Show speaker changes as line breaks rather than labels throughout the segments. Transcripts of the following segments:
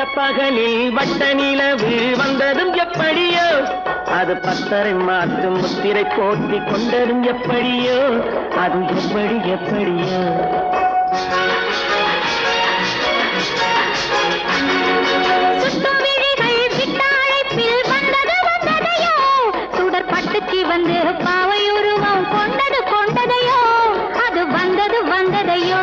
பகலில் வட்ட நிலவு வந்ததும் எப்படியோ அது பத்தரை மாற்று முத்திரை போட்டி கொண்டதும் எப்படியோ அது எப்படி எப்படியோ
சுட்டும் விழிகள் விட்ட அழைப்பில் வந்தது வந்ததையோ சுடர் பட்டுச்சி வந்து பாவை உருவம் கொண்டது கொண்டதையோ அது வந்தது வந்ததையோ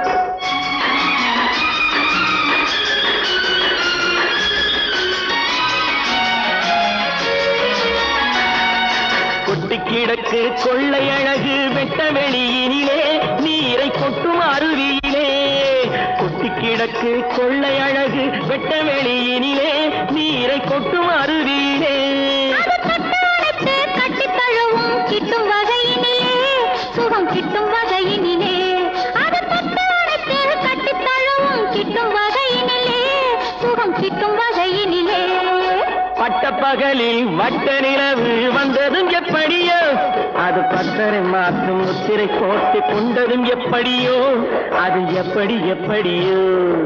கொட்டி கிடக்கு கொள்ளை அழகு வெட்ட வெளியினிலே நீரை கொட்டும் அருவியிலே கொட்டி கிடக்கு கொள்ளை அழகு வெட்ட வெளியினிலே நீரை கொட்டும் அருவியிலே
அது தொட்டு அணைத்து கட்டித் தழுவும் கிட்டும் வகையினிலே சுகம் கிட்டும் வகையினிலே அது தொட்டு அணைத்து கட்டித் தழுவும் கிட்டும் வகையினிலே சுகம் கிட்டும் வகையினிலே
பட்ட பகலில் வட்ட நிலவு வந்ததும் எப்படியோ அது பத்தரை மாற்றும் முத்திரை போட்டு கொண்டதும் எப்படியோ அது எப்படி எப்படியோ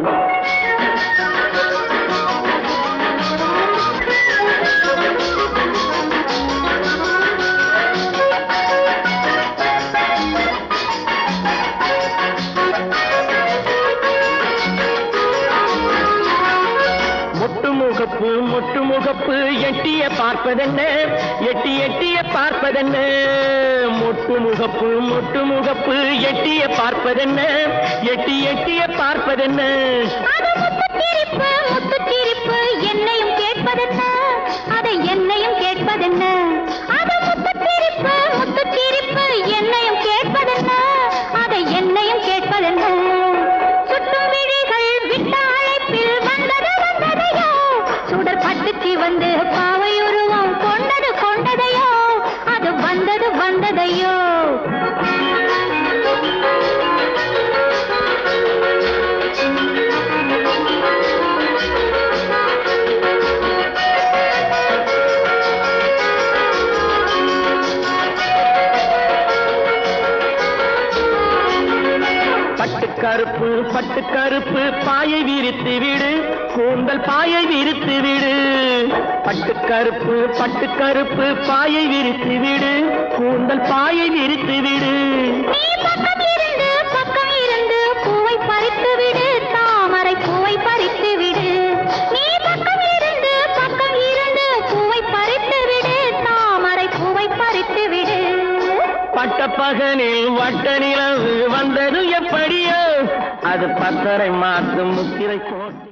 முட்டு முகப்பு முட்டு முகப்பு எட்டிய பார்ப்பதென்ன எட்டி எட்டிய பார்ப்பதென்ன முட்டு முகப்பு முட்டு முகப்பு எட்டிய பார்ப்பதென்ன எட்டி எட்டிய பார்ப்பதென்ன
அது முத்துச்சிரிப்பு முத்துச்சிரிப்பு என்னையும் கேட்பதென்ன அதை என்னையும் கேட்பதென்ன அது முத்துச்சிரிப்பு முத்துச்சிரிப்பு என்னையும் கேட்பதென்ன அதை என்னையும் கேட்பதென்ன சுட்டும் விழிகள் விட்ட அழைப்பில் வந்தது வந்ததையோ சுடர் பட்டுச்சி வந்து பாவை உருவம் கொண்டது கொண்டதையோ அது வந்தது வந்ததையோ
பட்டு கருப்பு பட்டு கருப்பு பாயை விரித்து விடு கூந்தல் பாயை விரித்து விடு பட்டு கருப்பு பட்டு கருப்பு பாயை விரித்து விடு கூந்தல் பாயை விரித்து விடு
நீ பக்கம் இருந்து பக்கம் இருந்து பூவை பறித்து விடு தாமரை பூவை பறித்து விடு நீ பக்கம் இருந்து பக்கம் இருந்து பூவை பறித்து விடு தாமரை பூவை பறித்து விடு
பட்ட பகலில் வட்ட நிலவு வந்தது எப்படியோ அது பத்தரை மாற்றும் முத்திரை போட்டு